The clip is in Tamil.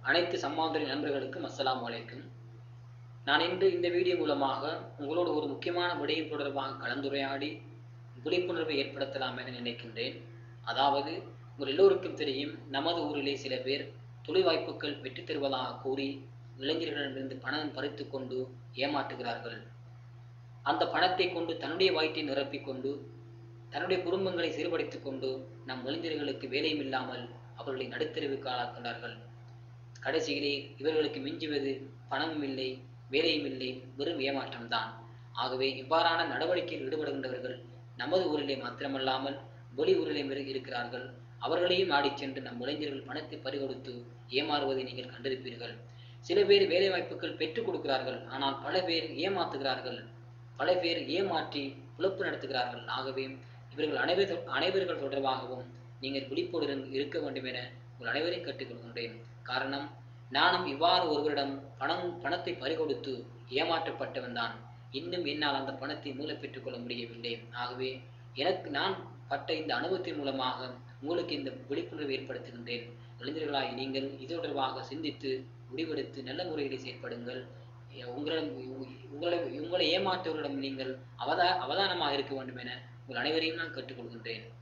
அனைத்து சம்மாந்துறை நண்பர்களுக்கும் அஸ்ஸலாமு அலைக்கும் நான் இன்று இந்த வீடியோ மூலமாக உங்களோடு ஒரு முக்கியமான விடயம் தொடர்பாக கலந்துரையாடி விழிப்புணர்வை ஏற்படுத்தலாம் என நினைக்கின்றேன் அதாவது உங்கள் எல்லோருக்கும் தெரியும் நமது ஊரிலே சில பேர் தொழில் வாய்ப்புகள் பெற்றுத் தருவதாக கூறி இளைஞர்களிடமிருந்து பணம் பறித்து கொண்டு ஏமாற்றுகிறார்கள் அந்த பணத்தை கொண்டு தன்னுடைய வயிற்றை நிரப்பிக் கொண்டு தன்னுடைய குடும்பங்களை சீர்படுத்திக் கொண்டு நம் இளைஞர்களுக்கு வேலையும் இல்லாமல் அவர்களை நடுத்தெருவுக்கு ஆளாக்கின்றார்கள் கடைசியிலே இவர்களுக்கு மிஞ்சுவது பணமும் இல்லை வேலையும் இல்லை வெறும் ஏமாற்றம்தான் ஆகவே இவ்வாறான நடவடிக்கையில் ஈடுபடுகின்றவர்கள் நமது ஊரிலே மாத்திரமல்லாமல் வெளி ஊரிலே இரு- இருக்கிறார்கள் அவர்களையும் நாடிச் சென்று நம் இளைஞர்கள் பணத்தை பறிகொடுத்து ஏமாறுவதை நீங்கள் கண்டிருப்பீர்கள் சில பேர் வேலை வாய்ப்புகள் பெற்றுக் கொடுக்கிறார்கள் ஆனால் பல பேர் ஏமாத்துகிறார்கள் பல பேர் ஏமாற்றி பிழப்பு நடத்துகிறார்கள் ஆகவே இவர்கள் அனைவர் அனைவர்கள் தொடர்பாகவும் நீங்கள் விழிப்புடன் இருக்க வேண்டும் என உங்கள் அனைவரையும் கேட்டுக்கொள்கின்றேன் காரணம் நானும் இவ்வாறு ஒருவரிடம் பணம் பணத்தை பறிகொடுத்து ஏமாற்றப்பட்டவன் தான் இன்னும் என்னால் அந்த பணத்தை மீளப் பெற்றுக் கொள்ள முடியவில்லை ஆகவே எனக்கு நான் பட்ட இந்த அனுபவத்தின் மூலமாக உங்களுக்கு இந்த விழிப்புணர்வை ஏற்படுத்துகின்றேன் இளைஞர்களாய் நீங்கள் இது தொடர்பாக சிந்தித்து முடிவெடுத்து நல்ல முறையில் செயற்படுங்கள் எ- உங்களிடம் உங்களை உங்களை ஏமாற்றுவரிடம் நீங்கள் அவதா அவதானமாக இருக்க வேண்டும் என உங்கள் அனைவரையும் நான் கேட்டுக்கொள்கின்றேன்